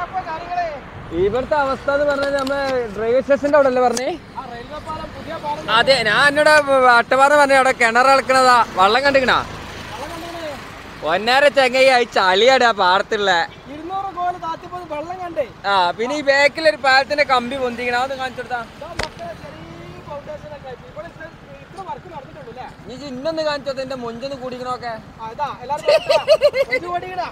അപ്പൊ കാര്യങ്ങളെ ഇവിടുത്തെ അവസ്ഥ എന്ന് പറഞ്ഞാൽ നമ്മളെ റെയിൽവേ സ്റ്റേഷന്റെ അവിടെ അല്ലേ പറഞ്ഞേ ആ റെയിൽവേ പാലം പുതിയ പാലം അതെ ഞാൻ എന്നോട് അട്ടപ്പാറ പറഞ്ഞ അവിടെ കിണർ ഇളക്കണതാ വെള്ളം കണ്ടിക്കണാ വെള്ളം കണ്ടേ ഒന്നേര ചെങ്ങയി ആയി ചളിയാടാ പാടത്തുള്ള ഇരുന്നൂറ് കോല് താത്തിപ്പോ വെള്ളം കണ്ടേ ആ പിന്നെ ഈ ബാക്കിൽ ഒരു പാലത്തിന്റെ കമ്പി പൊന്തിക്കണ അതൊന്ന് കാണിച്ചു കൊടുത്താ ഇതാ മക്കളെ ചെറിയ ഫൗണ്ടേഷൻ ഒക്കെ ആയിട്ട് ഇവിടെ ഇത്ര ഇത്ര വർക്ക് നടന്നിട്ടുള്ളൂ അല്ലേ നീ ഇന്നൊന്ന് കാണിച്ചു കൊടുത്ത എന്റെ മൊഞ്ചൊന്ന് കൂടിക്കണോക്കെ ആ ഇതാ എല്ലാവരും ഓടിക്കടാ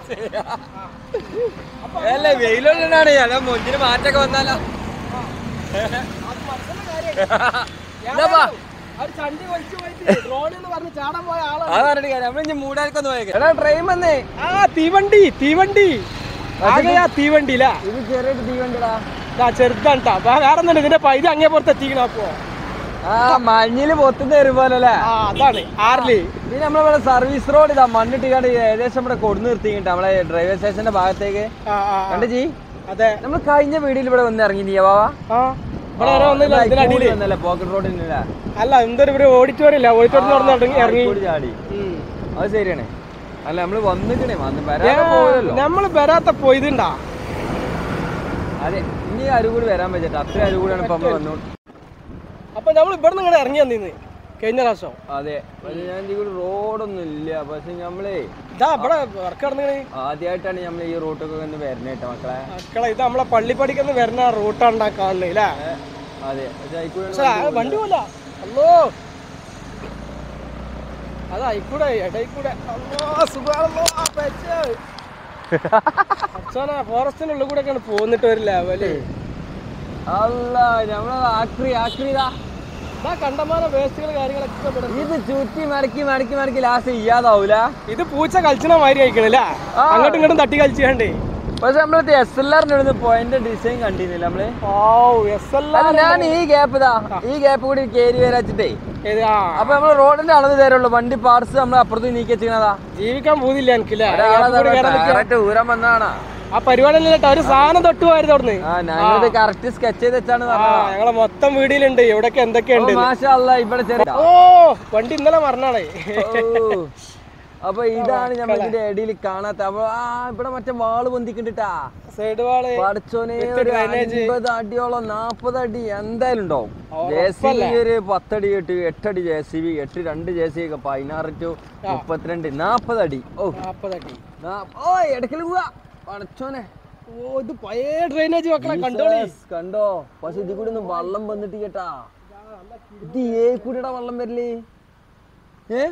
അല്ല വെയിലുള്ളതാണ് ഞാൻ മൊഞ്ചിന് മാറ്റൊക്കെ വന്നാലോ അത് മനസ്സിലുള്ള കാര്യം ഇതാപ്പാ. ഒരു ചണ്ടി വലിച്ചു പോയിട്ട് ഡ്രോണിൽ എന്ന് പറഞ്ഞ് ചാടാൻ പോയ ആളാണ് അത് പറഞ്ഞിട്ട് കാര്യം നമ്മളിഞ്ഞ് മൂടാർക്കൊന്ന് പോയേക്കാം എടാ ട്രെയിൻ വന്നേ ആ തീവണ്ടി തീവണ്ടി ആകെയാ തീവണ്ടി അല്ലേ ഇത് ചെറിയൊരു തീവണ്ടിടാ ഇതാ ചെറുതാണ് ട്ടാ. വേ- വേറെ ഒന്നുണ്ട് ഇതിന്റെ പൈത അങ്ങേ പുറത്ത് എത്തിക്കണ അപ്പോ ആ മഞ്ഞില് പൊത്തുന്ന വരുമ്പോലെ അല്ലേ ആ അതാണ് ആറില് പിന്നെ നമ്മളിവിടെ സർവീസ് റോഡ് ഇതാ മണ്ണിട്ടിക്കാണ്ട് ഏകദേശം ഇവിടെ കൊടുന്നു നിർത്തിക്കിട്ട് നമ്മളെ ഡ്രൈവർ സ്റ്റേഷന്റെ ഭാഗത്തേക്ക് ആ ആ, ആ. കണ്ടു ജി അതെ നമ്മൾ കഴിഞ്ഞ വീഡിയോയിൽ ഇവിടെ വന്ന് ഇറങ്ങി നീ ബാബാ ആ ഇവിടെ വരെ ഒന്നുമില്ല ഇതിനടിയില് വന്നല്ലേ പോക്കറ്റ് റോഡിന് അല്ല എന്തൊരു ഒരു ഓഡിറ്റോറിയം ഇല്ല ഓഡിറ്റോറിയം തുറന്ന് ഇറങ്ങി ഇറങ്ങി ചാടി ഉം. അത് ശരിയാണ് അല്ല നമ്മള് വന്നിക്കണേ വന്ന് വരാതെ പോയല്ലോ നമ്മള് വരാത്ത പോയതുണ്ടാ അതെ ഇനി ആരും കൂടി വരാൻ പറ്റട്ടെ അത്ര ആരും കൂടിയാണ് ഇപ്പൊ നമ്മൾ വന്നു അപ്പൊ നമ്മൾ ഇവിടെ നിന്ന് ഇങ്ങനെ ഇറങ്ങി വന്നിന്ന് കഴിഞ്ഞ പ്രാവശ്യം അതെ പക്ഷെ ഞാൻ ഇതിൽ കൂടി റോഡൊന്നും ഇല്ല പക്ഷെ നമ്മളേ ഇതാ ഇവിടെ വർക്ക് നടന്നിങ്ങനെ ആദ്യമായിട്ടാണ് നമ്മൾ ഈ റൂട്ടൊക്കെ ഒന്ന് വരണേട്ടോ മക്കളെ മക്കളെ ഇത് നമ്മളെ പള്ളിപ്പടിക്കുന്ന വരുന്ന റൂട്ടാണ്ടാ കാണുന്നത് അല്ലേ അതെ പക്ഷെ അതിൽക്കൂടെ പക്ഷെ ആ വണ്ടി പോലെ അല്ലോ അത് അയിക്കൂടെ ഇടയിക്കൂടെ അല്ലോ സുഖാണല്ലോ ആ പെച്ച്. അച്ഛനെ ഫോറസ്റ്റിനുള്ളിൽ കൂടെ ഒക്കെയാണ് പോന്നിട്ട് ഒരു ലെവല് അല്ല നമ്മളെ ആക്രി ആക്രിതാ ഇതാ കണ്ടമാനം വേസ്റ്റുകൾ കാര്യങ്ങളൊക്കെ ഇവിടെ ഉണ്ട്. ഇത് ചുറ്റി മടക്കി മടക്കി മടക്കി ലാസ്റ്റ് ഇല്ലാതാവൂല ഇത് പൂച്ച കളിച്ചണ മാതിരി ആയിക്കണല്ലേ ആ. അങ്ങോട്ടും ഇങ്ങോട്ടും തട്ടി കളിച്ചാണ്ടേ പക്ഷെ നമ്മളത് എസ് എൽ ആറിന്റെ ഇവിടുന്ന് പോയിന്റ് ഡിസൈൻ കണ്ടിരുന്നില്ല നമ്മള് ഓ എസ് എൽ അല്ല ഞാൻ ഈ ഗ്യാപ്പ് ഇതാ ഈ ഗ്യാപ്പ് കൂടി കേരി വരാച്ചിട്ടേ ആ അപ്പൊ നമ്മള് റോഡിന്റെ അളവ് തരുള്ളൂ വണ്ടി പാർട്സ് നമ്മൾ അപ്പുറത്ത് നീക്കി വെച്ചിരിക്കണതാ ജീവിക്കാൻ പോകുന്നില്ല എനിക്കില്ലേ ഒരാളെ ഇവിടെ കയറാൻ നിൽക്കാ. ഡയറക്റ്റ് ഊരാൻ വന്നതാണ് ആ പരിപാടി അല്ലട്ടോ ഒരു സാധനം തൊട്ടുപോയിരുന്നു അവിടുന്ന് ആ ഞാനിത് കറക്റ്റ് സ്കെച്ച് ചെയ്ത് വെച്ചാണ് ആ ഞങ്ങളെ മൊത്തം വീടിലുണ്ട് എവിടൊക്കെ എന്തൊക്കെയുണ്ട് മാഷല്ല ഇവിടെ ചെറിയ ഓ വണ്ടി ഇന്നലെ മറന്നാണേ ഓ. അപ്പൊ ഇതാണ് നമ്മൾ ഇതിന്റെ ഇടയിൽ കാണാത്ത അപ്പൊ ആ ഇവിടെ മറ്റേ വാള് പൊന്തിക്കണ്ടിട്ടാ സൈഡ് വാള് പഠിച്ചോനെ With ഒരു drainage. അൻപത് അടിയോളം നാപ്പത് അടി എന്തായാലും ഉണ്ടാവും ഓ, ജെ സി ബി ഉറപ്പല്ലേ? ഒരു പത്തടി എട്ട് എട്ടടി ജെ സി ബി എട്ട് രണ്ട് ജെ സി ഒക്കെ പതിനാറ് ടു മുപ്പത്തിരണ്ട് നാപ്പത് അടി ഓ നാപ്പതടി നാ- ഓ ഇടയ്ക്കൽ പോവാ പഠിച്ചോനെ ഓ ഇത് പഴയ ഡ്രെയിനേജ് വെക്കണ കണ്ടോളി Jesus, കണ്ടോ പക്ഷെ ഇതിൽ കൂടി ഒന്നും വെള്ളം വന്നിട്ട് കേട്ടാ ഇത് ഏ കൂടിയുടെ വെള്ളം വരില്ലേ ഏ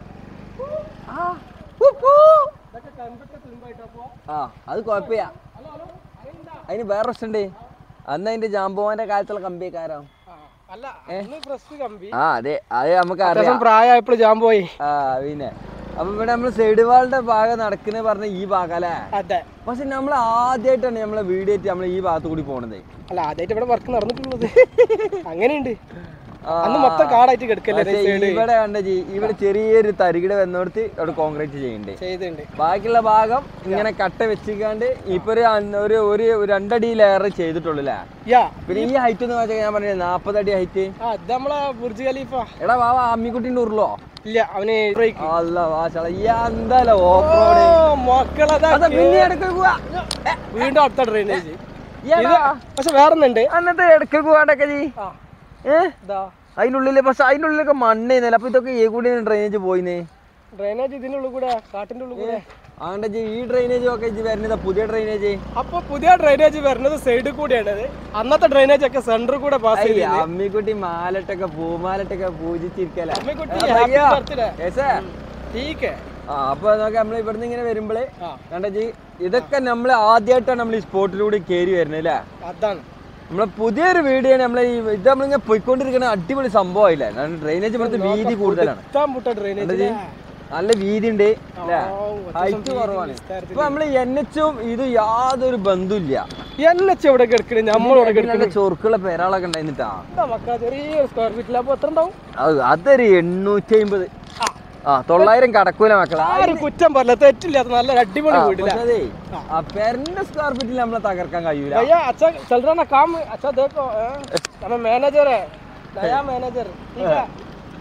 ആ, ഹു, ഹു. ഇതൊക്കെ കണ്ടിട്ട് തുമ്പായിട്ടപ്പോ ആ അത് കുഴപ്പമില്ല ഹലോ ഹലോ അറിയണ്ട അതിന് വേറെ പ്രശ്നമുണ്ട് അന്ന് അതിന്റെ ജാമ്പോവാന്റെ കാലത്തുള്ള കമ്പിയേക്കാരോ ആ, അല്ല അന്ന് പ്രസ് കമ്പി ആ അതെ അത് നമുക്ക് അറിയാം അത്യാവശ്യം പ്രായമായപ്പോൾ ജാൻ പോയി ആ പിന്നെ അപ്പൊ ഇവിടെ നമ്മള് സൈഡ് വാളിന്റെ ഭാഗം നടക്കുന്നത് പറഞ്ഞ ഈ ഭാഗം അല്ലേ അതെ പക്ഷെ നമ്മൾ ആദ്യമായിട്ടാണ് നമ്മളെ വീഡിയോ ആയിട്ട് നമ്മൾ ഈ ഭാഗത്ത് കൂടി പോണത് അല്ല ആദ്യമായിട്ട് ഇവിടെ വർക്ക് നടന്നിട്ടുള്ളത് അങ്ങനെയുണ്ട് ആ. അന്ന് മൊത്തം കാടായിട്ട് കിടക്കല്ലേ പക്ഷേ സൈഡ് ഇവിടെ കണ്ട ജി ഇവിടെ ചെറിയൊരു തരികിട വന്നോടത്ത് അവിടെ കോൺക്രീറ്റ് ചെയ്യണ്ടേ ചെയ്തിട്ടുണ്ട് ബാക്കിയുള്ള ഭാഗം ഇങ്ങനെ കട്ട വെച്ചിക്കാണ്ട് ഇപ്പൊ ഒരു അന്ന് ഒരു ഒരു രണ്ടടി ലെയർ ചെയ്തിട്ടുള്ളൂ അല്ലേ യാ പിന്നെ ഈ ഹൈറ്റ് എന്ന് വെച്ചാൽ ഞാൻ പറഞ്ഞത് നാപ്പത് അടി ഹൈറ്റ് ആ ഇത് നമ്മളെ ബുർജ് ഖലീഫ എടാ വാ അമ്മിക്കുട്ടിന്റെ ഉരുളോ ഇല്ല അവന് break. അല്ല വാശള ഈ എന്തായാലും ഓ ഓഫ് റോഡ് മക്കളതാ അതാ പിന്നെ ഇടയ്ക്ക് പോവാ വീണ്ടും അടുത്ത ഡ്രെയിനേജ് ഏടാ? പക്ഷെ വേറെ ഒന്നുണ്ട് അന്നത്തെ ഇടയ്ക്ക് പോവാണ്ടൊക്കെ ജി ആ ഏ ഇതാ അതിനുള്ളില് പക്ഷെ അതിനുള്ളിലൊക്കെ മണ്ണേന്നല്ല അപ്പൊ ഇതൊക്കെ ഏ കൂടി ഡ്രെയിനേജ് പോയിന്നേ ഡ്രെയിനേജ് ഇതിന്റെ ഉള്ളിൽ കൂടെ കാട്ടിന്റെ ഉള്ളിൽ കൂടെ ആണ്ട ജി ഈ ഡ്രെയിനേജ് ഒക്കെ ഇജ്ജ് വരുന്നത് പുതിയ ഡ്രെയിനേജ് അപ്പൊ പുതിയ ഡ്രെയിനേജ് വരുന്നത് സൈഡിൽ കൂടെയാണ് അന്നത്തെ ഡ്രെയിനേജ് ഒക്കെ സെന്ററിൽ കൂടെ പാസ് ചെയ്ത് അമ്മിക്കുട്ടി മാലട്ടൊക്കെ പൂമാലട്ടൊക്കെ പൂജിച്ചിരിക്കല അമ്മിക്കുട്ടി happy birthday. ടീക്ക് ആ അപ്പൊ നോക്കാം നമ്മൾ ഇവിടുന്ന് ഇങ്ങനെ വരുമ്പോള് ആ കണ്ട ജി ഇതൊക്കെ നമ്മൾ ആദ്യമായിട്ടാണ് നമ്മൾ ഈ സ്പോട്ടിലൂടെ കയറി വരുന്നത് അല്ലേ അതാണ് നമ്മളെ പുതിയൊരു വീഡിയോ ആണ് നമ്മളെ ഈ ഇത് നമ്മളിങ്ങനെ പോയിക്കൊണ്ടിരിക്കുന്ന അടിപൊളി സംഭവമായില്ല ഡ്രെയിനേജ് ഇവിടുത്തെ വീതി കൂടുതലാണ് എത്താൻ പുട്ട ഡ്രെയിനേജ് കണ്ടോ ജി? നല്ല വീതി ഉണ്ട് അല്ലേ ഓ, ഹൈറ്റ് കുറവാണ് ഇപ്പൊ നമ്മള് എൻ എച്ചും ഇത് യാതൊരു ബന്ധമില്ല എന്നെ എവിടെ കിടക്കണേ നമ്മളിവിടെ കിടക്കണേ നല്ല ചൊറുക്കുള്ള പേരാളൊക്കെ ഉണ്ടായിരുന്നിട്ടാ മക്കളെ ചെറിയ സ്ക്വയർ ഫീറ്റിൽ അപ്പൊ എത്ര ഉണ്ടാവും അത് അതൊരു എണ്ണൂറ്റി അമ്പത് ആ. ആ തൊള്ളായിരം കടക്കൂല മക്കളെ ആരും കുറ്റം പറയില്ല തെറ്റില്ലാത്ത നല്ല അടിപൊളി വീടില്ല പക്ഷേ അതേ ആ പെരന്റെ സ്ക്വയർ ഫീറ്റിൽ നമ്മളെ തകർക്കാൻ കഴിയൂല भैया अच्छा चल रहा ना काम अच्छा देखो हाँ? हमें मैनेजर है नया मैनेजर ठीक है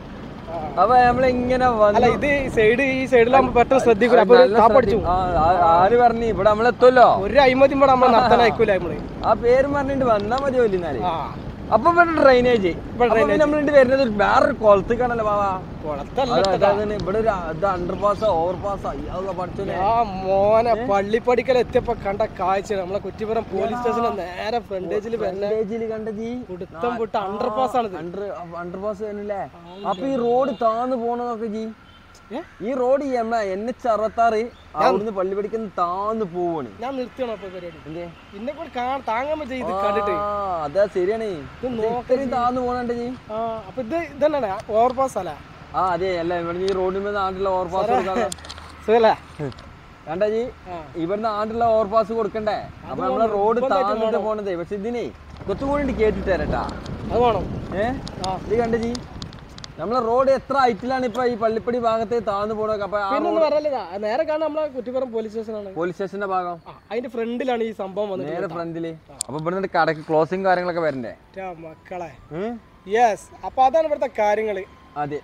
അപ്പൊ നമ്മളിങ്ങനെ അല്ല വന്നു ഇത് സൈഡ് ഈ സൈഡിലാകുമ്പോ പെട്ടെന്ന് ശ്രദ്ധിക്കൂല അപ്പൊ നല്ല താപ്പടിച്ചു ശ്രദ്ധ- ആ, ആ- ആര് പറഞ്ഞു ഇവിടെ നമ്മളെത്തുമല്ലോ ഒരു അഴിമതി ഇവിടെ നമ്മൾ നടത്താൻ അയക്കൂല നമ്മള് ആ പേര് പറഞ്ഞിട്ട് വന്നാ മതി വലിയ ആ അപ്പൊ ഇവിടെ ഡ്രൈനേജ് നമ്മളിട്ട് വരുന്നത് വേറൊരു കുളത്തേക്കാണല്ലോ ബാബാ കുളത്തല്ല അത് അതാണ് ഇവിടെ ഒരു ഇത് അണ്ടർ പാസ് ഓവർ പാസ് അയ്യോ പഠിച്ചോനെ ആ മോനെ പള്ളിപ്പടിക്കൽ എത്തിയപ്പോ കണ്ട കാഴ്ച നമ്മളെ കുറ്റിപ്പുറം പോലീസ് സ്റ്റേഷനിൽ നേരെ ഫ്രണ്ടേജിൽ വരുന്ന ഡ്രൈനേജിൽ കണ്ട ജി കുടുത്തം വിട്ട അണ്ടർ പാസ് ആണിത് അണ്ടർ അണ്ടർ പാസ് വരുന്നില്ലേ അപ്പൊ ഈ റോഡ് താന്ന് പോണതൊക്കെ ജി ഏ? ഈ റോഡ് ഈ എമ്മ എൻ എച്ച് അറുപത്താറ് അവിടുന്ന് പള്ളി പഠിക്കുന്ന താന്ന് പോവാണ് ഞാൻ നിർത്തിയാണോ അപ്പൊ പരിപാടി എന്തേ ഇന്നെ കൂടെ കാണാൻ താങ്ങാൻ പറ്റിയ ഇത് കണ്ടിട്ട് ആ, അതാ ശരിയാണ് ഇത് ഇത് ഇത്രയും താന്ന് പോണണ്ട ജി ആ അപ്പൊ ഇത് ഇതന്നെ ഓവർ പാസ് അല്ല ആ അതെ അല്ല ഇവിടെ ഈ റോഡിൽ നാട്ടിലെ ഓവർ പാസ് കൊടുക്കാതെ സുഖല്ലേ കണ്ട ജി ആ. ഇവിടുന്ന് ആണ്ടുള്ള ഓവർ പാസ് കൊടുക്കണ്ടേ അപ്പൊ നമ്മളെ റോഡ് താന്നിട്ട് പോണതേ പക്ഷെ ഇതിനെ കുറച്ചും കൂടി കേട്ടിട്ട് തരട്ടാ അത് വേണം ഏ ആ ഇത് കണ്ട ജി നമ്മളെ റോഡ് എത്ര ഹൈറ്റിലാണ് ഇപ്പൊ ഈ പള്ളിപ്പടി ഭാഗത്ത് താന്ന് പോണത് അപ്പൊ ആ പിന്നെ ഒന്ന് പറയല്ലേ നേരെ കാണാൻ നമ്മളെ കുറ്റിപ്പുറം പോലീസ് സ്റ്റേഷനാണ് പോലീസ് സ്റ്റേഷന്റെ ഭാഗം ആ അതിന്റെ ഫ്രണ്ടിലാണ് ഈ സംഭവം വന്നിട്ട് നേരെ ഫ്രണ്ടില് അപ്പൊ ഇവിടുന്ന് കടക്ക് ക്ലോസിങ് കാര്യങ്ങളൊക്കെ വരണ്ടേ റ്റാ മക്കളെ ഉം? യെസ് അപ്പൊ അതാണ് ഇവിടുത്തെ കാര്യങ്ങള് അതെ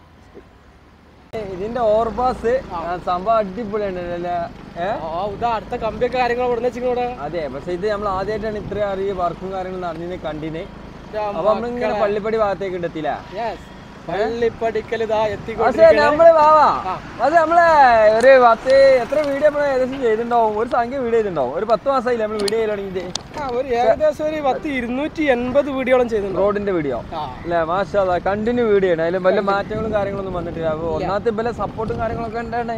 ഏ, ഇതിന്റെ ഓവർപാസ് സംഭവം അടിപൊളിയാണ് അല്ലേ ഏ ആ ഇതാ അടുത്ത കമ്പിയൊക്കെ കാര്യങ്ങൾ ഇവിടെ വെച്ചിട്ട് ഇവിടെ അതെ പക്ഷെ ഇത് നമ്മൾ ആദ്യമായിട്ടാണ് ഇത്രയും അറിയ വർക്കും കാര്യങ്ങളും നടന്നിന് കണ്ടിന് റ്റാ അപ്പൊ നമ്മളിങ്ങനെ പള്ളിപ്പടി ഭാഗത്തേക്ക് ഉണ്ടെത്തില്ല യെസ് പള്ളിപ്പടിക്കൽ ഇതാ പക്ഷെ എത്തിക്കൊണ്ടിരിക്കുകയാണ് നമ്മള് വാവാ അത് നമ്മളെ ഒരു പത്ത് എത്ര വീഡിയോ നമ്മൾ ഏകദേശം ചെയ്തിട്ടുണ്ടാവും ഒരു സംഖ്യ വീഡിയോ ചെയ്തിട്ടുണ്ടാവും ഒരു പത്ത് മാസമായില്ല നമ്മൾ വീഡിയോ ചെയ്ത് തുടങ്ങിയിട്ട് ആ ഒരു ഏകദേശം ഒരു പത്ത് ഇരുന്നൂറ്റി എൺപത് വീഡിയോളം ചെയ്യുന്നുണ്ടോ റോഡിന്റെ വീഡിയോ ആ അല്ലേ മാഷാ കണ്ടിന്യൂ വീഡിയോ ആണ് അതിലും വല്ല മാറ്റങ്ങളും കാര്യങ്ങളൊന്നും വന്നിട്ടില്ല അപ്പൊ ഒന്നാമത്തെ വല്ല സപ്പോർട്ടും കാര്യങ്ങളൊക്കെ ഉണ്ടാണ്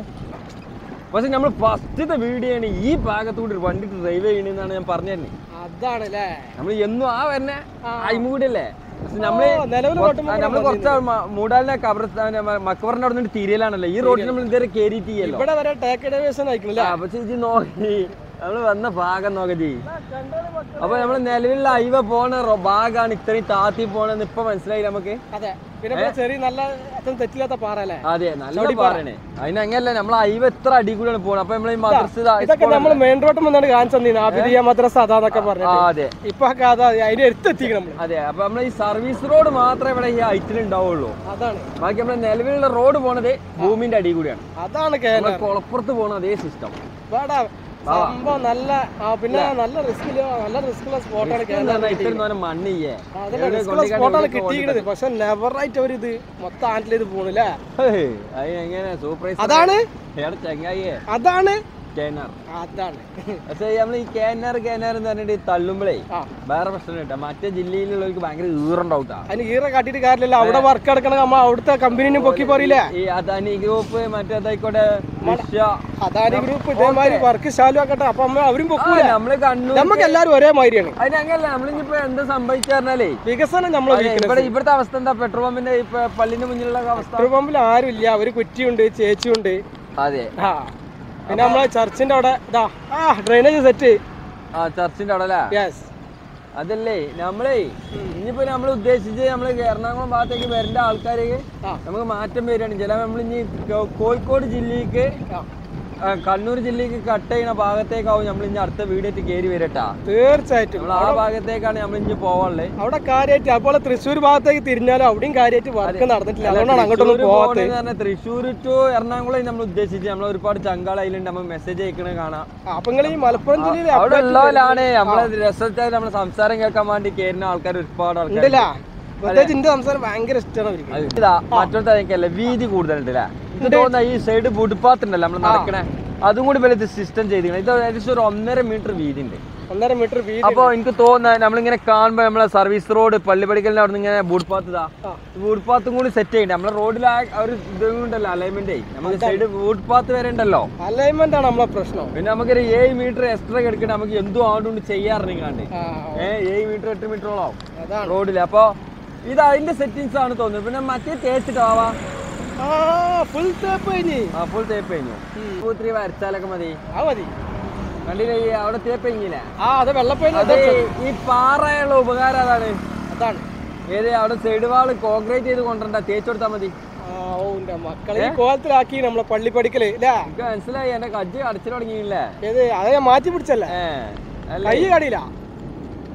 പക്ഷെ നമ്മൾ ഫസ്റ്റത്തെ വീഡിയോ ആണ് ഈ ഭാഗത്തൂടി വണ്ടി ഡ്രൈവ് ചെയ്യണെന്നാണ് ഞാൻ പറഞ്ഞു തന്നെ അതാണ് അല്ലേ നമ്മൾ എന്നും ആ വരുന്ന അയിമുകൂടിയല്ലേ പക്ഷെ നമ്മള് ഓ, നിലവില് കൊ- ഓട്ടുമ്പോ ആ, നമ്മള് കുറച്ച് മ- മൂടാലിനെ കബർസ്ഥാന മക്കബറിന്റെ അവിടെ നിന്ന് തീരയിലാണല്ലോ ഈ റോഡിൽ നമ്മൾ ഇതുവരെ കയറിയിട്ട് ചെയ്യല്ലോ ഇവിടെ വരെ ടേക്ക് ഡേവേഴ്സൺ അയക്കുന്നില്ല ആ പക്ഷെ ഇത് നോക്കി നമ്മള് വന്ന ഭാഗം നോക്കി ജി അപ്പൊ നമ്മള് നിലവിലുള്ള ഹൈവ പോണ റോ- ഭാഗമാണ് ഇത്രയും താത്തി പോണെന്ന് ഇപ്പൊ മനസ്സിലായി നമുക്ക് അതെ പിന്നെ ഇവിടെ ചെറിയ നല്ല അത്ര തെറ്റില്ലാത്ത പാറ അല്ലേ അതെ നല്ല പറയണേ അതിന് അങ്ങനല്ല നമ്മളെ ഹൈവ എത്ര അടി കൂടിയാണ് പോണത് അപ്പൊ നമ്മൾ ഈ മദ്രസ ഇതൊക്കെ നമ്മൾ മെയിൻ റോഡ് വന്നാണ് കാണിച്ചു തന്നീന് ആബിദിയ മദ്രസ അതാന്നൊക്കെ ആ പറഞ്ഞു അതെ ഇപ്പൊ ഒക്കെ അതാ അതിന്റെ അടുത്തെത്തിക്കണം നമ്മള് അതെ അപ്പൊ നമ്മളെ ഈ സർവീസ് റോഡ് മാത്രമേ ഇവിടെ ഈ ഹൈറ്റിൽ ഉണ്ടാവുള്ളൂ അതാണ് ബാക്കി നമ്മളെ നിലവിലുള്ള റോഡ് പോണത് ഭൂമിന്റെ അടി കൂടിയാണ് അതാണ് കേരള നമ്മളെ കുളപ്പുറത്ത് പോണ അതേ സിസ്റ്റം വേടാ സംഭവം നല്ല ആ പിന്നെ നല്ല റിസ്ക് നല്ല റിസ്ക്കുള്ള സ്പോട്ടാണ് കേരളം ഇത്രയും നേരം മണ്ണിയേ അതല്ല റിസ്ക്കുള്ള സ്പോട്ടാണ് കിട്ടിയിരിക്കുന്നത് പക്ഷെ നെവർ ആയിട്ട് അവർ ഇത് മൊത്തം ഹാൻഡിൽ ചെയ്ത് പോണില്ലേ അത് എങ്ങനെ സൂപ്പർവൈസർ അതാണ് ഏടെ ചങ്ങായിയെ അതാണ് കേനാർ അതാണ് പക്ഷേ നമ്മൾ ഈ കേനാർ കേനാർ എന്ന് പറഞ്ഞിട്ട് ഈ തള്ളുമ്പോഴേ ആ വേറെ പ്രശ്നം കേട്ടോ മറ്റേ ജില്ലയിലുള്ളവർക്ക് ഭയങ്കര ഈറുണ്ടാവൂട്ടാ അതിന് ഈറ കാട്ടിയിട്ട് കാര്യമില്ല അവിടെ വർക്ക് എടുക്കണ നമ്മ അവിടുത്തെ കമ്പനിനെ പൊക്കി പറയില്ലേ ഈ അദാനി ഗ്രൂപ്പ് മറ്റേതായിക്കോട്ടെ വിഷ അദാനി ഗ്രൂപ്പ് ഇതേമാതിരി വർക്ക് ശാലു ആക്കട്ടെ അപ്പൊ അമ്മ അവരും പൊക്കൂല നമ്മള് കണ്ണൂർ നമുക്ക് എല്ലാവരും ഒരേ മാതിരിയാണ് അതിനങ്ങല്ല നമ്മളിപ്പോ എന്താ സംഭവിച്ചാർന്നാലേ വികസനം നമ്മളെ അതെ, ഇവിടെ ഇവിടുത്തെ അവസ്ഥ എന്താ പെട്രോൾ പമ്പിന്റെ ഇപ്പൊ പള്ളിന്റെ മുന്നിലുള്ള അവസ്ഥ പെട്രോൾ പമ്പിൽ ആരും ഇല്ല ഒരു കുറ്റിയുണ്ട് ചേച്ചിയുണ്ട് അതെ ആ പിന്നെ നമ്മളെ ചർച്ചിന്റെ അവിടെ ഇതാ ആ ഡ്രെയിനേജ് സെറ്റ് ആ ചർച്ചിന്റെ അവിടെ അല്ലേ യെസ് അതല്ലേ നമ്മളേ ഇനിയിപ്പോ നമ്മൾ ഉദ്ദേശിച്ച് നമ്മൾ എറണാകുളം ഭാഗത്തേക്ക് വരേണ്ട ആൾക്കാർക്ക് ആ. നമ്മൾ നമുക്ക് മാറ്റം വരികയാണ് ചില നമ്മൾ ഇനി കോ- കോഴിക്കോട് ജില്ലക്ക് ആ, കണ്ണൂർ ജില്ലക്ക് കട്ട് ചെയ്യുന്ന ഭാഗത്തേക്കാവും നമ്മൾ ഇനി അടുത്ത വീഡിയോക്ക് കയറി വരട്ടാ തീർച്ചയായിട്ടും നമ്മൾ ആ ഭാഗത്തേക്കാണ് നമ്മൾ ഇനി പോവാനുള്ളത് അവിടെ കാര്യമായിട്ട് അതുപോലെ തൃശ്ശൂർ ഭാഗത്തേക്ക് തിരിഞ്ഞാലും അവിടെയും കാര്യമായിട്ട് വർക്ക് നടന്നിട്ടില്ല അതുകൊണ്ടാണ് അങ്ങോട്ടൊന്നും പോവാത്തത് തൃശ്ശൂർ ടു എറണാകുളം നമ്മൾ ഉദ്ദേശിച്ച് നമ്മൾ ഒരുപാട് ചങ്കാള അതിലുണ്ട് നമ്മൾ മെസ്സേജ് അയക്കണ കാണാം അപ്പൊ നിങ്ങൾ ഈ മലപ്പുറം ജില്ലയിൽ അവിടെ ഉള്ളവരാണ് നമ്മളെ രസത്തെ നമ്മളെ സംസാരം കേൾക്കാൻ വേണ്ടി കയറുന്ന ആൾക്കാർ ഒരുപാട് ആൾക്കാർ ഉണ്ടല്ല പ്രത്യേകിച്ച് എന്റെ സംസാരം ഭയങ്കര ഇഷ്ടമാണ് അവർക്ക് അത് ഇതാ മറ്റൊരുത്തല്ല വീതി കൂടുതലുണ്ട് അല്ലേ ഇത് തോന്നുന്ന ഈ സൈഡ് ഫുട്പാത്ത് ഉണ്ടല്ലോ നമ്മൾ നടക്കണേ അതും കൂടി വലിയ സിസ്റ്റം ചെയ്തിരിക്കണം ഇത് ഏകദേശം ഒരു ഒന്നര മീറ്റർ വീതി ഉണ്ട് ഒന്നര മീറ്റർ വീതി അപ്പൊ എനിക്ക് തോന്നുന്നത് നമ്മളിങ്ങനെ കാണുമ്പോ നമ്മളെ സർവീസ് റോഡ് പള്ളിപ്പടിക്കലിന്റെ അവിടെ നിന്ന് ഇങ്ങനെ ഫുട്പാത്ത് ഇതാ ആ. ഫുട്പാത്തും കൂടി സെറ്റ് ചെയ്യണ്ടേ നമ്മളെ റോഡിൽ ആ ഒരു ഇതും ഉണ്ടല്ലോ അലൈൻമെന്റ് നമുക്ക് സൈഡ് ഫുട്പാത്ത് വരെ ഉണ്ടല്ലോ അലൈൻമെന്റ് ആണ് നമ്മളെ പ്രശ്നം പിന്നെ നമുക്കൊരു ഏഴ് മീറ്റർ എക്സ്ട്രാ എടുക്കണേ നമുക്ക് എന്തും ആണ്ടുകൊണ്ട് ചെയ്യാറുണ്ട് ആ, ഏ ഏഴ് മീറ്റർ എട്ട് മീറ്ററോളം ആവും അതാണ് റോഡിൽ അപ്പൊ ഇത് അതിന്റെ സെറ്റിങ്സ് ആണ് തോന്നുന്നത് പിന്നെ മറ്റേ തേച്ചിട്ടാവാ ആ ഫുൾ തേപ്പ് കഴിഞ്ഞ് ആ ഫുൾ തേപ്പ് കഴിഞ്ഞു പൂത്തിരി വരച്ചാലൊക്കെ മതി ആ മതി കണ്ടില്ലേ ഈ അവിടെ തേപ്പ് കഴിഞ്ഞില്ലേ ആ അത് വെള്ളപ്പേന് അത് ഈ പാറയുള്ള ഉപകാരം അതാണ് അതാണ് ഏത് അവിടെ സൈഡ് വാള് കോൺക്രീറ്റ് ചെയ്ത് കൊണ്ടുവരണ്ട തേച്ച് കൊടുത്താൽ മതി ആ ഓ എന്റെ മക്കളെ ഈ കോലത്തിലാക്കി നമ്മളെ പള്ളി പഠിക്കല് ഇല്ല എനിക്ക് മനസ്സിലായി എന്റെ കജ്ജ് അടച്ചു തുടങ്ങിയില്ലേ ഏത് അത് ഞാൻ മാറ്റി പിടിച്ചല്ലേ ഏ അല്ല കൈ കടിയില്ല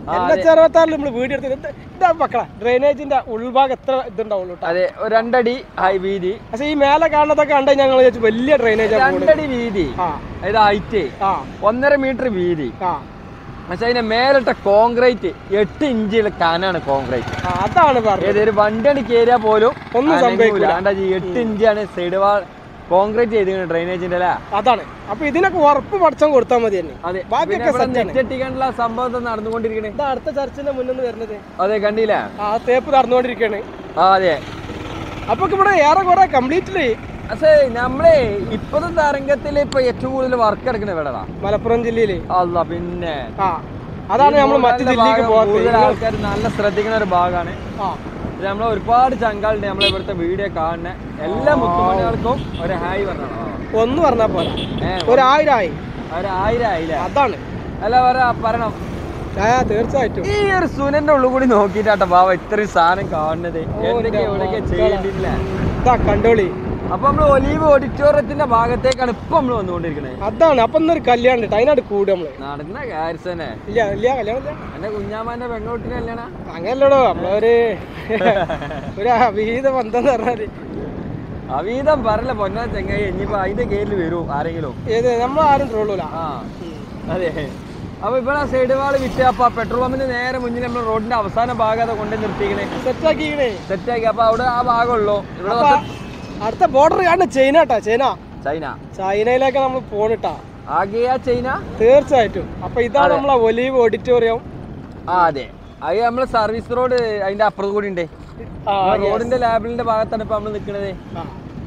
എൻ എച്ച് അറുപത്താറിൽ നമ്മൾ വീഡിയോ എടുത്തത് ഇതാ മക്കളെ ഡ്രെയിനേജിന്റെ ഉൾഭാഗം എത്ര ഇതുണ്ടാവുള്ളൂ കേട്ടോ അതെ ഒരു രണ്ടടി ഹൈ വീതി പക്ഷെ ഈ മേലെ കാണുന്നതൊക്കെ കണ്ടാൽ ഞങ്ങൾ വിചാരിച്ചു വലിയ ഡ്രെയിനേജ് രണ്ടടി വീതി ആ അതായത് ഹൈറ്റ് ആ ഒന്നര മീറ്റർ വീതി ആ പക്ഷെ അതിന്റെ മേലിട്ട കോൺക്രീറ്റ് എട്ട് ഇഞ്ചുള്ള കാനാണ് കോൺക്രീറ്റ് ആ, അതാണ് പറഞ്ഞത് ഏത് ഒരു വണ്ടിയാണ് കയറിയാ പോലും ഒന്നും അനങ്ങൂല. സംഭവിക്കൂല. കണ്ടാ ഈ എട്ട് ഇഞ്ചാണ് സൈഡ് വാൾ കോൺക്രീറ്റ് ചെയ്തിരിക്കുന്നത് ഡ്രെയിനേജിന്റെ അല്ലേ അതാണ് അപ്പൊ ഇതിനൊക്കെ ഉറപ്പ് പഠിച്ചം കൊടുത്താൽ മതി തന്നെ അതെ ബാക്കിയൊക്കെ set ആണ്. നെറ്റെട്ടിക്കാനുള്ള സംഭവം എന്താ നടന്നുകൊണ്ടിരിക്കണേ ഇതാ അടുത്ത ചർച്ചിന്റെ മുന്നിൽ നിന്ന് വരുന്നത് അതെ കണ്ടില്ല ആ തേപ്പ് നടന്നുകൊണ്ടിരിക്കുകയാണ് ആ അതെ അപ്പൊ ഇവിടെ ഏറെ കുറെ കംപ്ലീറ്റ്ലി പക്ഷേ നമ്മളെ ഇപ്പോഴത്തെ തരംഗത്തിൽ ഇപ്പൊ ഏറ്റവും കൂടുതൽ വർക്ക് എടുക്കണ എവിടെടാ മലപ്പുറം ജില്ലയില് അല്ല പിന്നെ ആ അതാണ് നമ്മൾ മറ്റു ജില്ലക്ക് കൂടുതൽ പോകാത്തത് ആൾക്കാർ നല്ല ശ്രദ്ധിക്കുന്ന ഒരു ഭാഗമാണ് ആ നമ്മളെ ഒരുപാട് ചങ്കാളുണ്ട് നമ്മളെ ഇവിടുത്തെ വീഡിയോ കാണുന്ന എല്ലാ മുത്തുമണികൾക്കും ഒരു ഹായ് പറഞ്ഞോ ഒന്ന് പറഞ്ഞാ പോരാ ഏ ഒരായിരം ആയി ഒരു ആയിരം ആയില്ലേ അതാണ് അല്ല പറ പറയണം ആ തീർച്ചയായിട്ടും ഈ ഒരു സുനന്റെ ഉള്ളിൽ കൂടി നോക്കിട്ടാട്ടോ ബാബ ഇത്രയും സാധനം കാണുന്നത് എന്തൊക്കെ എവിടെയൊക്കെ ചെയ്യേണ്ടിയില്ല ഇതാ കണ്ടോളി അപ്പൊ നമ്മള് ഒലീവ് ഓഡിറ്റോറിയത്തിന്റെ ഭാഗത്തേക്കാണ് ഇപ്പൊ നമ്മൾ വന്നുകൊണ്ടിരിക്കണേ അതാണ് അപ്പൊ ഇന്നൊരു കല്യാണം ഉണ്ട് അതിനോട് കൂടും നമ്മള് നടന്ന കാര്യം തന്നെ ഇല്ല ഇല്ല കല്യാണം ഇല്ല എന്റെ കുഞ്ഞാമാന്റെ പെണ്ണോട്ടിനെ കല്യാണ അങ്ങനല്ലടോ നമ്മളൊരു ഒരു അവിഹിത ബന്ധം എന്ന് പറഞ്ഞാല് അവീതം പറയല പൊന്നാ ചെങ്ങായി ഇനിയിപ്പോ അതിന്റെ കീഴിൽ വരൂ ആരെങ്കിലും ഏത് നമ്മൾ ആരും ട്രോളൂല ആ അതെ അപ്പൊ ഇവിടെ സൈഡ് വാള് വിറ്റ് അപ്പൊ പെട്രോൾ പമ്പിന്റെ നേരെ മുന്നിൽ നമ്മൾ റോഡിന്റെ അവസാന ഭാഗം അത് കൊണ്ടു നിർത്തിക്കണേ സെറ്റാക്കിക്കണേ സെറ്റാക്കി അപ്പൊ അവിടെ ആ ഭാഗമുള്ളൂ ഇവിടെ അപ്പൊ അടുത്ത ബോർഡർ കാണുന്ന ചൈന കേട്ടാ ചൈന ചൈന ചൈനയിലേക്ക് നമ്മൾ പോണിട്ടാ ആകെയാ ചൈന തീർച്ചയായിട്ടും അപ്പൊ ഇതാണ് നമ്മളെ ഒലീവ് ഓഡിറ്റോറിയം ആ അതെ അത് നമ്മളെ സർവീസ് റോഡ് അതിന്റെ അപ്പുറത്ത് കൂടി ഉണ്ട് ആ, റോഡിന്റെ ലാബിലിന്റെ ഭാഗത്താണ് ഇപ്പൊ നമ്മൾ നിക്കണത് ആ.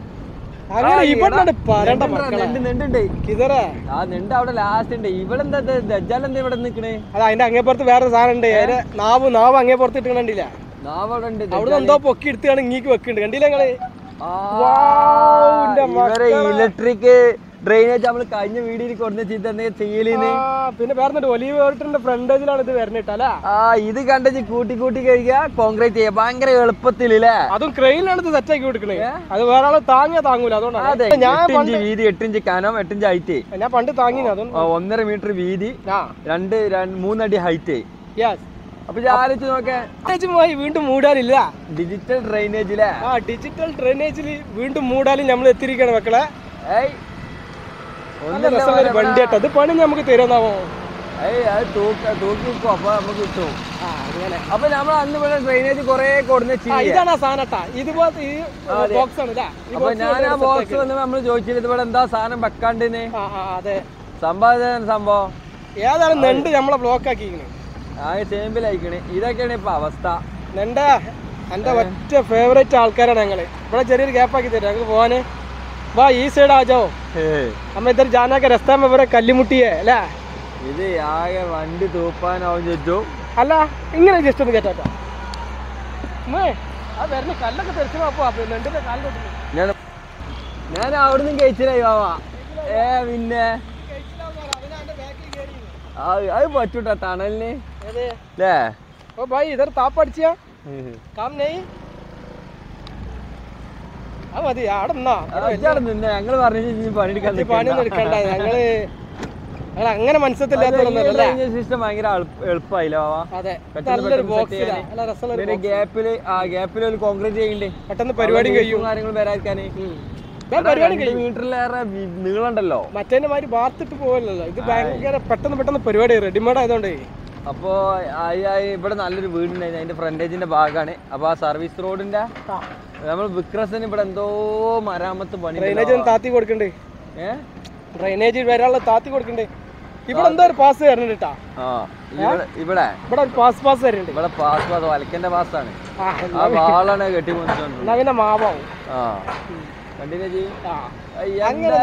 അങ്ങനെ ഇവിടെ പറയണ്ട മക്കളെ നെണ്ട് നെണ്ടുണ്ട് ഇതറേ ആ നെണ്ട് അവിടെ ലാസ്റ്റ് ഉണ്ട് ഇവിടെ എന്താ ദജ്ജാൽ എന്താ ഇവിടെ നിക്കണേ അത് അതിന്റെ അങ്ങേപ്പുറത്ത് വേറെ സാധനം ഉണ്ട് അതിന്റെ നാവ് നാവ് അങ്ങേപ്പുറത്ത് ഇട്ട് കണ്ടില്ല നാവ് അവിടെ ഉണ്ട് അവിടെ എന്തോ പൊക്കി എടുത്താണ് ഇങ്ങേക്ക് വെക്കുന്നുണ്ട് കണ്ടില്ല നിങ്ങള് ആ, വൗ, ന്റെ ഇവരെ ഇലക്ട്രിക് ഡ്രെയിനേജ് നമ്മൾ കഴിഞ്ഞ വീഡിയോയിൽ കൊടുന്ന ചെയ്ത് എന്തെങ്കിലും ചെയ്യലിന്ന് ആ, പിന്നെ വേറെ ഒലീവ് ഓഡിറ്ററിന്റെ ഫ്രണ്ടേജിലാണ് ഇത് വരുന്നിട്ടല്ല ആ ഇത് കണ്ടത് കൂട്ടി കൂട്ടി കഴിക്കുക കോൺക്രീറ്റ് ചെയ്യുക ഭയങ്കര എളുപ്പത്തിൽ അല്ലേ അതും ക്രെയിനിലാണ് ഇത് സെറ്റാക്കി കൊടുക്കണേ അത് വേറെ ആള് താങ്ങിയാ താങ്ങൂല അതെ അതുകൊണ്ടാണ് ഞാൻ എട്ട് പണ്ട് ഇഞ്ച് വീതി എട്ട് ഇഞ്ച് കനം എട്ട് ഇഞ്ച് ഹൈറ്റ് ഞാൻ പണ്ട് താങ്ങിന് അതുകൊണ്ട് ഒന്നര മീറ്റർ വീതി ആ രണ്ട് രണ്ട് മൂന്നടി ഹൈറ്റ് യെസ് അപ്പൊ ഞാൻ ആലോചിച്ച് നോക്കേ പോയി വീണ്ടും മൂടാനില്ല ഡിജിറ്റൽ ഡ്രെയിനേജിലെ ആ ഡിജിറ്റൽ ഡ്രെയിനേജിൽ വീണ്ടും മൂടാനും നമ്മൾ എത്തിയിരിക്കണം മക്കളെ ഏയ് നല്ല ഒന്നുമില്ല രസമുള്ള ഒരു വണ്ടി കേട്ടോ അത് പണി നമുക്ക് തരുന്നാവോ ഏയ് അത് തൂക്ക തൂക്കി വെക്കും അപ്പൊ നമുക്ക് കിട്ടും ആ അങ്ങനെ അപ്പൊ നമ്മൾ അന്ന് ഇവിടെ ഡ്രെയിനേജ് കുറെ കൊടുന്ന ആ ചെയ്യ ഇതാണ് ആ സാധനം കേട്ടാ ഇതുപോലത്തെ ഈ ബോക്സ് ആണ് ഇതാ ഈ അപ്പൊ box ഞാൻ ആ കൊണ്ട് ബോക്സ് set വന്ന് നമ്മൾ ചോദിച്ചിട്ട് ഇവിടെ എന്താ സാധനം വെക്കാണ്ടിന് ആക്കി. ആ ആ അതെ സംഭവം ഇതാണ് സംഭവം ഏതാണ് നെണ്ട് നമ്മളെ ബ്ലോക്ക് ആക്കിയിരിക്കണേ ആകെ ചേമ്പിലയക്കണ് ഇതൊക്കെയാണ് ഇപ്പൊ അവസ്ഥ നെണ്ട എന്റെ ഒറ്റ ഫേവറേറ്റ് ആൾക്കാരാണ് ഞങ്ങള് ഇവിടെ ചെറിയൊരു ഗ്യാപ്പ് ആക്കി തരാം ഞങ്ങൾക്ക് പോവാന് വാ ഈ സൈഡ് ആജോ നമ്മ ഇద్దరు ജാനാക്ക രസ്താ में ഇവരെ കല്ലിമുട്ടിയെ അല്ലേ ഇത് ആകെ വണ്ടി തൂപ്പാനാവും ചോദിച്ചു അല്ല ഇങ്ങനെ ജസ്റ്റ് ഒന്ന് കേട്ടോ അമ്മേ ആ വരുന്ന കല്ലൊക്കെ തെറിച്ചു അപ്പൊ അപ്പൊ നെണ്ടിന്റെ കാലിൽ ഞാൻ ഞാൻ അവിടുന്ന് കഴിച്ചില്ലായി വാവാ ഏ പിന്നെ ആ, അത് പറ്റൂട്ടാ തണലിന് അല്ലേ ओ भाई इधर ताप अടിച്ചാ काम नहीं ആ മതി അവിടെ നിന്നാ അച്ഛാടെ നിന്നെ ഞങ്ങള് പറഞ്ഞു പണിയെടുക്കാൻ പണിയൊന്നും എടുക്കണ്ട ഞങ്ങള് ഞങ്ങൾ അങ്ങനെ മനസ്സത്തില്ലാത്തവരൊന്നുമല്ലേ സിസ്റ്റം ഭയങ്കര എളുപ്പ- എളുപ്പായില്ലേ വാവാ അതെ പെട്ടെന്ന് നല്ലൊരു പെട്ടെന്ന് ബോക്സ് set ചെയ്യാന്. നല്ല രസമുള്ള ഒരു പിന്നെ ഗ്യാപ്പില് ആ ഗ്യാപ്പിൽ ഒരു കോൺക്രീറ്റ് ചെയ്യണ്ടേ പെട്ടെന്ന് പരിപാടി കഴിയും കാര്യങ്ങൾ വരാതിരിക്കാന് ഞാൻ പരിപാടി രണ്ട് മീറ്ററിലേറെ വി- നീളമുണ്ടല്ലോ മറ്റേന്റെ മാതിരി വാർത്തിട്ട് പോകല്ലോ ഇത് ഭയങ്കര പെട്ടെന്ന് പെട്ടെന്ന് പരിപാടി റെഡിമെയ്ഡ് ആയതുകൊണ്ടേ അപ്പോ ആയി ആയി ഇവിടെ നല്ലൊരു വീടുണ്ടായിരുന്നു അതിന്റെ ഫ്രണ്ടേജിന്റെ ഭാഗമാണ് അപ്പൊ ആ സർവീസ് റോഡിന്റെ നമ്മൾ വിക്രസിന് ഇവിടെ എന്തോ മരാമത്ത് പണി ഡ്രൈനേജ് ഒന്ന് താത്തി കൊടുക്കണ്ടേ ഏഹ് ഡ്രൈനേജ് വരാനുള്ള താത്തി കൊടുക്കണ്ടേ ഇവിടെ എന്തോ ഒരു പാസ് തരുന്നുണ്ട് കേട്ടാ ആ ഇവിടെ ഇവിടെ ഇവിടെ ഒരു പാസ് പാസ് തരുന്നുണ്ട് ഇവിടെ പാസ് പാസ് വലക്കന്റെ പാസ്സാണ് ആ ആ വാളാണ് കെട്ടി കൊണ്ടിട്ടുണ്ട് എന്നാ പിന്നെ മാവാവും ആ കണ്ടില്ലേ ജി ആ അങ്ങനെ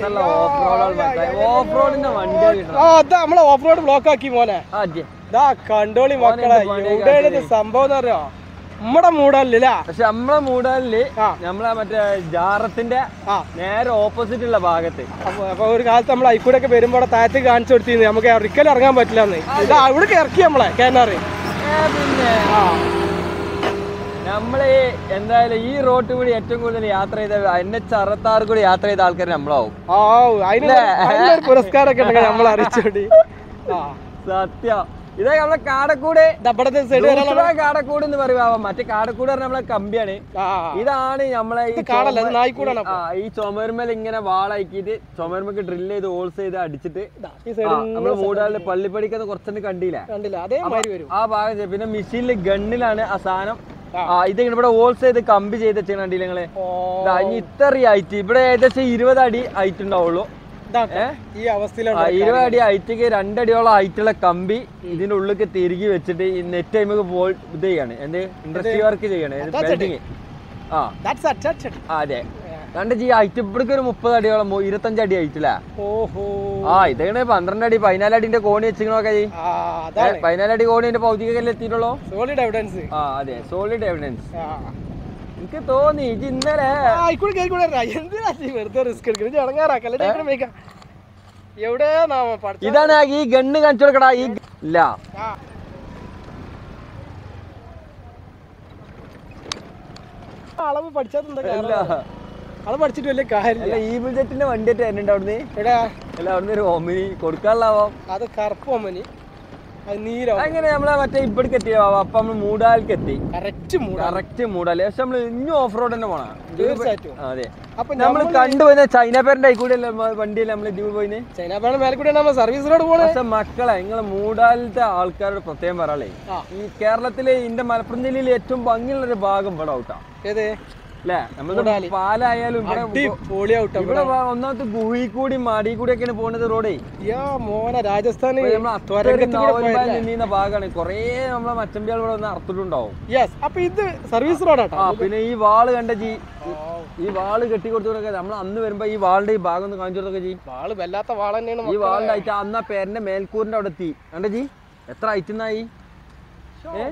ഓഫ് റോഡിന്റെ വണ്ടി കിട്ടണം ആ അതാ നമ്മളെ ഓഫ് റോഡ് ബ്ലോക്ക് ആക്കി മോനെ ആ ജി ഇതാ കണ്ടോളി മക്കളെ എവിടെയാണ് ഇത് സംഭവം എന്ന് അറിയോ നമ്മടെ മൂടല്ല പക്ഷെ നമ്മളെ മൂടാലില് ആ. നമ്മളെ മറ്റേ ജാറത്തിന്റെ ആ നേരെ ഓപ്പോസിറ്റ് ഉള്ള ഭാഗത്ത് അപ്പൊ അപ്പൊ ഒരു കാലത്ത് നമ്മൾ അയിക്കൂടെ ഒക്കെ വരുമ്പോ അവിടെ താഴത്ത് കാണിച്ചു കൊടുത്തിരുന്നു നമുക്ക് ഒരിക്കലും ഇറങ്ങാൻ പറ്റില്ല എന്ന് ഇതാ അവിടെ ഇറക്കി നമ്മളെ കേനാറ് ഏ, പിന്നെ ആ നമ്മള് എന്തായാലും ഈ റോഡ് കൂടി ഏറ്റവും കൂടുതൽ യാത്ര ചെയ്ത എൻ എച്ച് അറുപത്താറ് കൂടി യാത്ര ചെയ്ത ആൾക്കാർ നമ്മളാവും ആ അതിന് അതിനൊരു പുരസ്കാരമൊക്കെ ഉണ്ടെങ്കിൽ നമ്മൾ അറിയിച്ചോണ്ടി ആ സത്യം ഇതാ നമ്മളെ കാടക്കൂട് ഇവിടത്തെ സൈഡ് ദൂസറ കാടക്കൂട് എന്ന് പറയുക മറ്റേ കാടക്കൂട് പറഞ്ഞ നമ്മളെ കമ്പിയാണ് ആ ഇതാണ് നമ്മളെ ഈ ഇത് കാടല്ല, ഇത് ചുമ- നായ്ക്കൂടാണ് ഈ- ആ, ഈ ചുമരുമേൽ ഇങ്ങനെ വാളാക്കിയിട്ട് ചുമരുമേക്ക് ഡ്രില്ല് ചെയ്ത് ഹോൾസ് ചെയ്ത് അടിച്ചിട്ട് ഇതാ, ഈ ആ, സൈഡ് നമ്മള് മൂടാളില് പള്ളിപ്പടിക്കുന്ന കുറച്ചെണ്ണം കണ്ടില്ല കണ്ടില്ല അതേമാതിരി വരും ആ ഭാഗം ചെയ്ത് പിന്നെ മെഷീനിൽ ഗണ്ണിലാണ് ആ സാധനം ആ. ആ ഇത് ഇവിടെ ഹോൾസ് ചെയ്ത് കമ്പി ചെയ്ത് വെച്ചാൽ കണ്ടില്ല നിങ്ങള് ഓ ദാ, ഇനി ഇത്ര ഹൈറ്റ് ഇവിടെ ഏകദേശം ഇരുപത് അടി ഹൈറ്റ് ഉണ്ടാവുള്ളൂ ഇതാ ഈ അവസ്ഥയിലാണ് ആ, ഇരുപത് അടി ഹൈറ്റേക്ക് രണ്ടടിയോളം ഹൈറ്റുള്ള കമ്പി ഇതിന്റെ ഉള്ളിലേക്ക് തിരികെ വെച്ചിട്ട് ഈ നെറ്റ് ടൈമൊക്കെ പോൾ ഇത് ചെയ്യാണ് എന്ത് ഇൻഡസ്ട്രി വർക്ക് ചെയ്യാണ് That's it. ബിൽഡിങ് ആ That's it, that's it. ആ, അതെ കണ്ട ജി ഹൈറ്റ് ഇവിടേക്ക് ഒരു മുപ്പത് അടിയോളം മു- ഇരുപത്തഞ്ച് അടി ഹൈറ്റില്ല ഓഹോ ആ ഇതാണ് പന്ത്രണ്ട് അടി പതിനാല് അടിന്റെ കോണി വെച്ചിങ്ങനൊക്കെ ജി ആ അതാണ് പതിനാല് അടി കോണിന്റെ ഭൗതികല്ലേ എത്തിയിട്ടുള്ളൂ സോളിഡ് എവിഡൻസ് ആ അതെ സോളിഡ് എവിഡൻസ് എനിക്ക് തോന്നി ഇത് ഇന്നലെ ആയിക്കൂടെ കേൾക്കൂടെ എന്തിനാ ഈ വെറുതെ റിസ്ക് എടുക്കുന്നത് ഇറങ്ങാറാക്കല്ലേ ഇവിടെ മേക്കാം എവിടെ നാമ പഠിച്ച ഇതാണ് ഈ ഗണ്ണ് കാണിച്ചു കൊടുക്കടാ ഈ ഇല്ല ആ. അളവ് പഠിച്ചാൽ എന്താ അല്ല കാര്യം അത് പഠിച്ചിട്ട് വലിയ കാര്യമില്ല അല്ല ഈ ബുജറ്റിന്റെ വണ്ടി ആയിട്ട് വരുന്നുണ്ട് അവിടുന്ന് എടാ അല്ല അവിടുന്ന് ഒരു ഓമിനി കൊടുക്കാനുള്ളാവാം അത് കറുപ്പൊമ്മനി അത് നീരോ അങ്ങനെ നമ്മളെ മറ്റേ ഇവിടേക്ക് എത്തി അപ്പൊ നമ്മള് മൂടാലിക്ക് എത്തി കറക്റ്റ് മൂടാ കറക്റ്റ് മൂടാല് പക്ഷെ നമ്മള് ഇനിയും ഓഫ് റോഡ് തന്നെ പോണം തീർച്ചയായിട്ടും അതെ അപ്പൊ നമ്മൾ കണ്ടുപോയി ചൈന പേരന്റെ ആയിക്കൂടെ അല്ലേ വണ്ടിയല്ലേ നമ്മൾ ഇതിൽ പോയിന് ചൈനാപ്പാണ് മേലെ കൂടെ നമ്മൾ സർവീസ് റോഡ് പോണേ പക്ഷെ മക്കളെ നിങ്ങളെ മൂടാലിത്തെ ആൾക്കാരോട് പ്രത്യേകം പറയാളേ ആ. ഈ കേരളത്തിലെ ഇന്ത്യ മലപ്പുറം ജില്ലയിൽ ഏറ്റവും ഭംഗിയുള്ള ഒരു ഭാഗം ഇവിടെ ഔട്ടാ ഏത് അല്ലേ നമ്മൾ പാലായാലും ഇവിടെ അടിപൊളി ഔട്ട് ഇവിടെ വ- ഒന്നാമത്തെ ഗുഹി കൂടി മാടി കൂടി ഒക്കെയാണ് പോകുന്നത് റോഡേ യാ മോനെ രാജസ്ഥാന് നമ്മൾ നിന്ന ഭാഗമാണ് കൊറേ നമ്മളെ മച്ചമ്പിയാൾ ഇവിടെ വന്ന് അറുത്തിട്ടുണ്ടാവും യെസ് അപ്പൊ ഇത് സർവീസ് റോഡാട്ടോ ആ പിന്നെ ഈ വാള് കണ്ട ജി ഈ വാള് കെട്ടി കൊടുത്തൊക്കെ നമ്മൾ അന്ന് വരുമ്പോ ഈ വാളിന്റെ ഈ ഭാഗം ഒന്ന് കാണിച്ചു കൊടുത്തൊക്കെ ജി വാള് വല്ലാത്ത വാള് തന്നെയാണ് ഈ വാളിന്റെ ഹൈറ്റ് അന്ന് ആ പേരന്റെ മേൽക്കൂറിന്റെ അവിടെ എത്തി കണ്ട ജി എത്ര ഹൈറ്റ് എന്നായി ഏ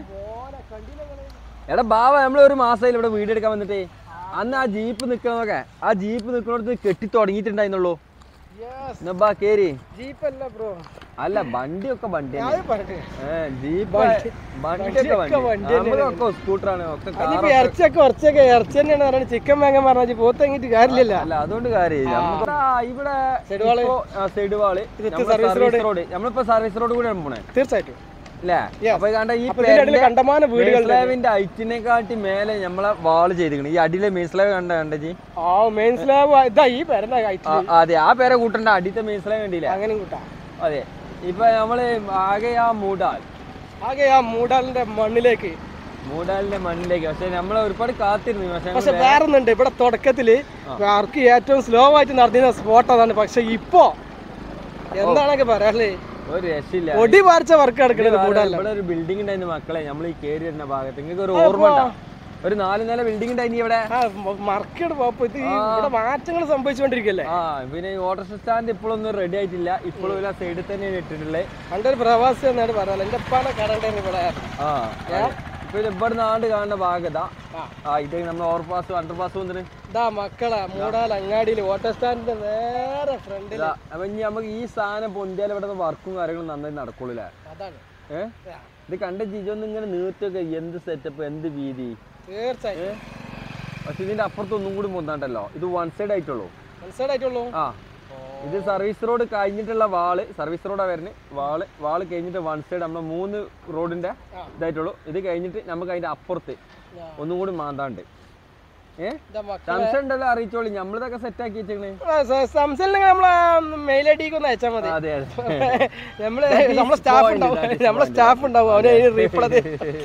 എടാ ബാവ നമ്മൾ ഒരു മാസമായില്ല ഇവിടെ വീഡിയോ എടുക്കാൻ വന്നിട്ടേ അന്ന് ആ ജീപ്പ് നിക്കണതൊക്കെ ആ ജീപ്പ് നിക്കണോടത്ത് കെട്ടി തുടങ്ങിയിട്ടുണ്ടായിരുന്നുള്ളൂ എന്നാ ബാ കേറി ജീപ്പ് അല്ല ബ്രോ അല്ല വണ്ടിയൊക്കെ വണ്ടി ഞാൻ പറയട്ടെ ജീപ്പ് വണ്ടി- വണ്ടിയൊക്കെ വണ്ടിയൊക്കെ വണ്ടി വണ്ടി നമ്മളൊക്കെ സ്കൂട്ടറാണ് ഒക്കെ അതിപ്പോ കാറൊക്കെ ഇറച്ചിയൊക്കെ കുറച്ചൊക്കെ ഇറച്ചി തന്നെയാണ് പറയുന്നത് ചിക്കൻ വാങ്ങാൻ പറഞ്ഞാൽ പോത്ത് എങ്ങിട്ട് കാര്യമില്ല അല്ല അതുകൊണ്ട് കാര്യമില്ല നമുക്ക് ആ ഇവിടെ Side വാള്. ഇപ്പോ, ആ, side വാള് ഇത് നമ്മള് service service road. നമ്മളിപ്പോ സർവീസ് റോഡ് കൂടെയാണ് പോണേ തീർച്ചയായിട്ടും അല്ലേ Yes. അപ്പൊ കണ്ട ഈ അപ്പൊ ഇതിന്റെ ഇടയിൽ കണ്ടമാന വീടുകളുണ്ട് മേസ്ലാവിന്റെ ഹൈറ്റിനെ കാട്ടി മേലെ നമ്മളെ വാള് ചെയ്തിരിക്കണ് ഈ അടിയിലെ മേസ്ലാവ് കണ്ട കണ്ട ജി ആ മെയിൻ സ്ലാബ് ഇതാ ഈ പേരന്റെ ആ, ഹൈറ്റ് അതെ ആ പേരെ കൂട്ടണ്ട അടിയത്തെ മേസ്ലാവ് കണ്ടില്ല അങ്ങനെ കൂട്ടാ അതെ ഇപ്പൊ നമ്മള് ആകെ ആ മൂടാൽ ആകെ ആ മൂടാലിന്റെ മണ്ണിലേക്ക് മൂടാലിന്റെ മണ്ണിലേക്ക് പക്ഷെ നമ്മളെ ഒരുപാട് കാത്തിരുന്നു പക്ഷെ പക്ഷെ വേറൊന്നുണ്ട് ഇവിടെ തുടക്കത്തില് ആർക്ക് ഏറ്റവും സ്ലോ ആയിട്ട് നടന്നിരുന്ന സ്പോട്ട് അതാണ് പക്ഷെ ഇപ്പോ എന്താണൊക്കെ പറയാല്ലേ ഒരു രക്ഷയില്ല ഒടി പാർച്ച വർക്ക് നടക്കുന്നത് ഇവിടെ മൂടാലില്ല ഇവിടെ ഒരു ബിൽഡിംഗ് ഉണ്ടായിരുന്നു മക്കളെ നമ്മൾ ഈ കേറി വരുന്ന ഭാഗത്ത് നിങ്ങൾക്ക് ഒരു ഓർമ്മ ഉണ്ടോ ഒരു നാല് നില ബിൽഡിംഗ് ഉണ്ടായിരുന്നു ഇവിടെ ആ മറക്കട് പോപ്പോ ഇത് ഈ ഇവിടെ മാറ്റങ്ങൾ സംഭവിച്ചുകൊണ്ടിരിക്കല്ലേ ആ പിന്നെ ഈ ഓട്ടോ സ്റ്റാൻഡ് ഇപ്പോഴൊന്നും റെഡി ആയിട്ടില്ല ഇപ്പോഴും ഇല്ല സൈഡിൽ തന്നെയാണ് ഇട്ടിട്ടുള്ളത് പണ്ടൊരു പ്രവാസി എന്നാണ് പറയാൻ എന്റെ ഉപ്പാനെ കടണ്ടായിരുന്നു ഇവിടെ ആ അതെ. ഇപ്പൊ ഇത് ഇവിടെ നാട് കാണുന്ന ഭാഗത ആ. ആ ഇത് നമ്മൾ ഓവർ പാസ് അണ്ടർ പാസ് വന്നിട്ട് ഇതാ മക്കളെ മൂടാൽ അങ്ങാടിയിൽ ഓട്ടോ സ്റ്റാൻഡിന്റെ നേരെ ഫ്രണ്ടിൽ ഇതാ അപ്പൊ ഇനി നമുക്ക് ഈ സാധനം പൊന്തിയാൽ ഇവിടെ വർക്കും കാര്യങ്ങളും നന്നായി നടക്കുള്ളൂ അല്ലേ അതാണ് ഏഹ് ഇത് കണ്ട ജിജൊന്നും ഇങ്ങനെ നീർത്തൊക്കെ എന്ത് സെറ്റപ്പ് എന്ത് വീതി തീർച്ചയായും പക്ഷെ ഇതിന്റെ അപ്പുറത്ത് ഒന്നും കൂടി പൊന്താണ്ടല്ലോ ഇത് വൺ സൈഡ് ആയിട്ടുള്ളൂ മനസ്സിലായിട്ടുള്ളൂ ആ ഇത് സർവീസ് റോഡ് കഴിഞ്ഞിട്ടുള്ള വാള് സർവീസ് റോഡാ വരുന്നത് വാള് വാള് കഴിഞ്ഞിട്ട് വൺ സൈഡ് നമ്മുടെ മൂന്ന് റോഡിന്റെ ആ. ഇതായിട്ടുള്ളൂ ഇത് കഴിഞ്ഞിട്ട് നമുക്ക് അതിന്റെ അപ്പുറത്ത് ആ. ഒന്നും കൂടി മാന്താണ്ട് ഏഹ് ഇതാ മക്കളെ സംശയം ഉണ്ടല്ലോ അറിയിച്ചോളി നമ്മളിതൊക്കെ സെറ്റ് ആക്കി വെച്ചേക്കണേ സംസാരില്ലെങ്കിൽ നമ്മളെ മെയിൽ ഐ ഡിക്ക് ഒന്ന് അയച്ചാൽ മതി അതെ അതെ നമ്മള് That is നമ്മളെ സ്റ്റാഫ് point, ഉണ്ടാവും that is നമ്മളെ point. സ്റ്റാഫ് ഉണ്ടാവും അവന് റീപ്ലേ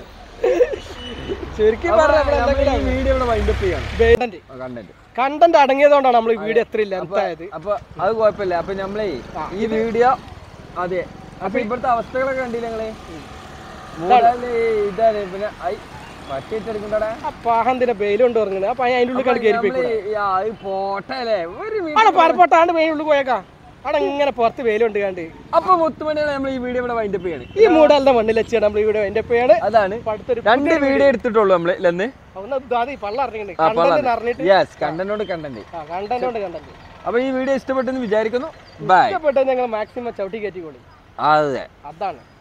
ചുരുക്കി പറഞ്ഞ നമ്മൾ ഈ വീഡിയോ ഇവിടെ വൈൻഡപ്പ് ചെയ്യണം കണ്ടന്റ് കണ്ടന്റ് അടങ്ങിയതുകൊണ്ടാണ് നമ്മൾ ഈ വീഡിയോ എത്ര ലെങ്ത് ആയത് അപ്പൊ അത് കുഴപ്പമില്ല അപ്പൊ നമ്മളേ ഈ വീഡിയോ അതെ അപ്പൊ ഇവിടുത്തെ അവസ്ഥകളൊക്കെ കണ്ടില്ല നിങ്ങള് മൂന്നാല് ഇതാണ് പിന്നെ ഐ പറ്റിട്ടെടുക്കണ്ടടാ ആ പാഹന്തിന്റെ ബെയിൽ കൊണ്ട് ഇറങ്ങുന്നത് അപ്പൊ അതിന്റെ ഉള്ളിൽ കയറി കയറി പോയി പോട്ടല്ലേ ഒരു minute. അവിടെ പരപ്പോട്ടാണ്ട് മെയിൻ ഉള്ളിൽ പോയേക്കാം അവിടെ ഇങ്ങനെ പുറത്ത് വെയിലുണ്ട് കണ്ട് അപ്പൊ മുത്തുമണിയാണ് നമ്മൾ ഈ വീഡിയോ ഇവിടെ വൈൻഡപ്പ് ചെയ്യണേ ഈ മൂടാലിന്റെ മണ്ണിൽ വെച്ചാണ് നമ്മൾ ഇവിടെ എന്റെ പേര് അതാണ് അപ്പൊ അടുത്തൊരു രണ്ട് വീഡിയോ എടുത്തിട്ടുള്ളൂ നമ്മള് ഇല്ലെന്ന് ഒന്ന് അത് ഈ പള്ള അറിഞ്ഞിട്ടുണ്ട് കണ്ടന്റ് അറിഞ്ഞിട്ട് യെസ് കണ്ടന്റോട് കണ്ടന്റ് ആ കണ്ടന്റ് കൊണ്ട് കണ്ടന്റ് അപ്പൊ ഈ വീഡിയോ ഇഷ്ടപ്പെട്ടെന്ന് വിചാരിക്കുന്നു ബൈ ഇഷ്ടപ്പെട്ട ഞങ്ങൾ മാക്സിമം ചവിട്ടി കയറ്റിക്കോളി അതെ അതാണ്